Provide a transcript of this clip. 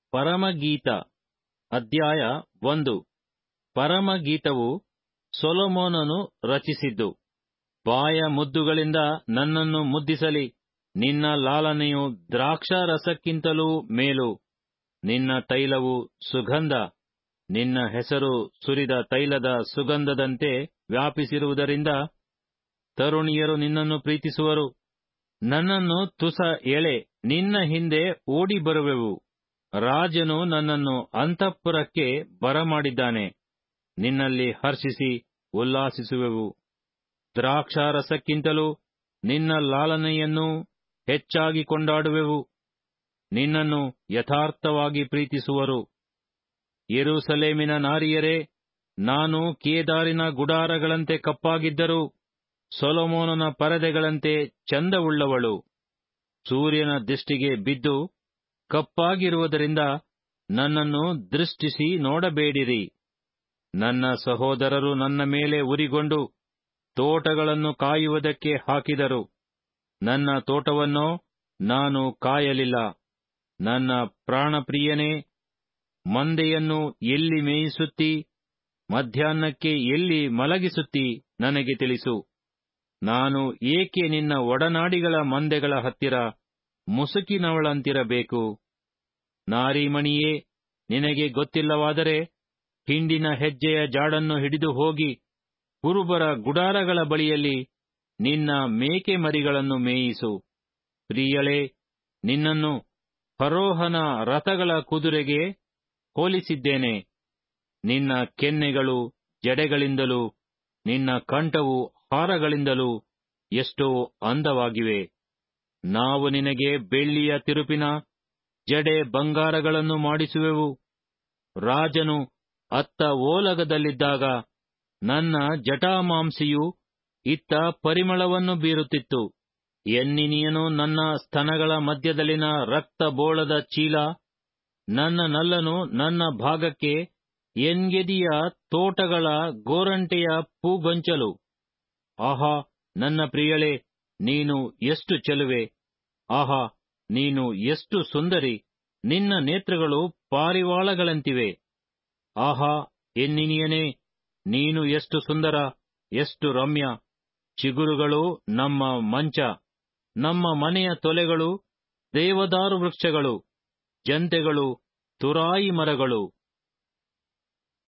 ಪರಮಗೀತ ಅಧ್ಯಾಯ ಒಂದು ಪರಮಗೀತವು ಸೊಲೊಮೋನನು ರಚಿಸಿದ್ದು ಬಾಯ ಮುದ್ದುಗಳಿಂದ ನನ್ನನ್ನು ಮುದ್ದಿಸಲಿ ನಿನ್ನ ಲಾಲನೆಯು ದ್ರಾಕ್ಷಾರಸಕ್ಕಿಂತಲೂ ಮೇಲು ನಿನ್ನ ತೈಲವು ಸುಗಂಧ ನಿನ್ನ ಹೆಸರು ಸುರಿದ ತೈಲದ ಸುಗಂಧದಂತೆ ವ್ಯಾಪಿಸಿರುವುದರಿಂದ ತರುಣಿಯರು ನಿನ್ನನ್ನು ಪ್ರೀತಿಸುವರು ನನ್ನನ್ನು ತುಸ ಎಳೆ ನಿನ್ನ ಹಿಂದೆ ಓಡಿ ಬರುವೆವು ರಾಜನು ನನ್ನನ್ನು ಅಂತಃಪುರಕ್ಕೆ ಬರಮಾಡಿದ್ದಾನೆ ನಿನ್ನಲ್ಲಿ ಹರ್ಷಿಸಿ ಉಲ್ಲಾಸಿಸುವೆವು ದ್ರಾಕ್ಷಾರಸಕ್ಕಿಂತಲೂ ನಿನ್ನ ಲಾಲನೆಯನ್ನು ಹೆಚ್ಚಾಗಿ ಕೊಂಡಾಡುವೆವು ನಿನ್ನನ್ನು ಯಥಾರ್ಥವಾಗಿ ಪ್ರೀತಿಸುವರು ಯೆರೂಸಲೇಮಿನ ನಾರಿಯರೇ ನಾನು ಕೇದಾರಿನ ಗುಡಾರಗಳಂತೆ ಕಪ್ಪಾಗಿದ್ದರೂ ಸೊಲೊಮೋನನ ಪರದೆಗಳಂತೆ ಚಂದವುಳ್ಳವಳು ಸೂರ್ಯನ ದೃಷ್ಟಿಗೆ ಬಿದ್ದು ಕಪ್ಪಾಗಿರುವುದರಿಂದ ನನ್ನನ್ನು ದೃಷ್ಟಿಸಿ ನೋಡಬೇಡಿರಿ ನನ್ನ ಸಹೋದರರು ನನ್ನ ಮೇಲೆ ಉರಿಗೊಂಡು ತೋಟಗಳನ್ನು ಕಾಯುವುದಕ್ಕೆ ಹಾಕಿದರು ನನ್ನ ತೋಟವನ್ನೋ ನಾನು ಕಾಯಲಿಲ್ಲ ನನ್ನ ಪ್ರಾಣಪ್ರಿಯನೇ ಮಂದೆಯನ್ನು ಎಲ್ಲಿ ಮೇಯಿಸುತ್ತೀ ಮಧ್ಯಾಹ್ನಕ್ಕೆ ಎಲ್ಲಿ ಮಲಗಿಸುತ್ತೀ ನನಗೆ ತಿಳಿಸು ನಾನು ಏಕೆ ನಿನ್ನ ಒಡನಾಡಿಗಳ ಮಂದೆಗಳ ಹತ್ತಿರ ಮುಸುಕಿನವಳಂತಿರಬೇಕು ನಾರೀಮಣಿಯೇ ನಿನಗೆ ಗೊತ್ತಿಲ್ಲವಾದರೆ ಹಿಂಡಿನ ಹೆಜ್ಜೆಯ ಜಾಡನ್ನು ಹಿಡಿದು ಹೋಗಿ ಕುರುಬರ ಗುಡಾರಗಳ ಬಳಿಯಲ್ಲಿ ನಿನ್ನ ಮೇಕೆ ಮರಿಗಳನ್ನು ಮೇಯಿಸು ಪ್ರಿಯಳೇ ನಿನ್ನನ್ನು ಫರೋಹನ ರಥಗಳ ಕುದುರೆಗೆ ಹೋಲಿಸಿದ್ದೇನೆ ನಿನ್ನ ಕೆನ್ನೆಗಳು ಜಡೆಗಳಿಂದಲೂ ನಿನ್ನ ಕಂಠವು ಹಾರಗಳಿಂದಲೂ ಎಷ್ಟೋ ಅಂದವಾಗಿವೆ ನಾವು ನಿನಗೆ ಬೆಳ್ಳಿಯ ತಿರುಪಿನ ಜಡೆ ಬಂಗಾರಗಳನ್ನು ಮಾಡಿಸುವೆವು ರಾಜನು ಅತ್ತ ಓಲಗದಲ್ಲಿದ್ದಾಗ ನನ್ನ ಜಟಾಮಾಂಸಿಯು ಇತ್ತ ಪರಿಮಳವನ್ನು ಬೀರುತ್ತಿತ್ತು ಎನ್ನಿನಿಯನು ನನ್ನ ಸ್ತನಗಳ ಮಧ್ಯದಲ್ಲಿನ ರಕ್ತ ಬೋಳದ ಚೀಲ ನನ್ನ ನಲ್ಲನು ನನ್ನ ಭಾಗಕ್ಕೆ ಎನ್ಗೆದಿಯ ತೋಟಗಳ ಗೋರಂಟೆಯ ಪೂಗೊಂಚಲು ಆಹಾ ನನ್ನ ಪ್ರಿಯಳೇ ನೀನು ಎಷ್ಟು ಚೆಲುವೆ ಆಹಾ ನೀನು ಎಷ್ಟು ಸುಂದರಿ ನಿನ್ನ ನೇತ್ರಗಳು ಪಾರಿವಾಳಗಳಂತಿವೆ ಆಹಾ ಎನ್ನಿನಿಯನೇ ನೀನು ಎಷ್ಟು ಸುಂದರ ಎಷ್ಟು ರಮ್ಯ ಚಿಗುರುಗಳು ನಮ್ಮ ಮಂಚ ನಮ್ಮ ಮನೆಯ ತೊಲೆಗಳು ದೇವದಾರು ವೃಕ್ಷಗಳು ಜಂತೆಗಳು ತುರಾಯಿ ಮರಗಳು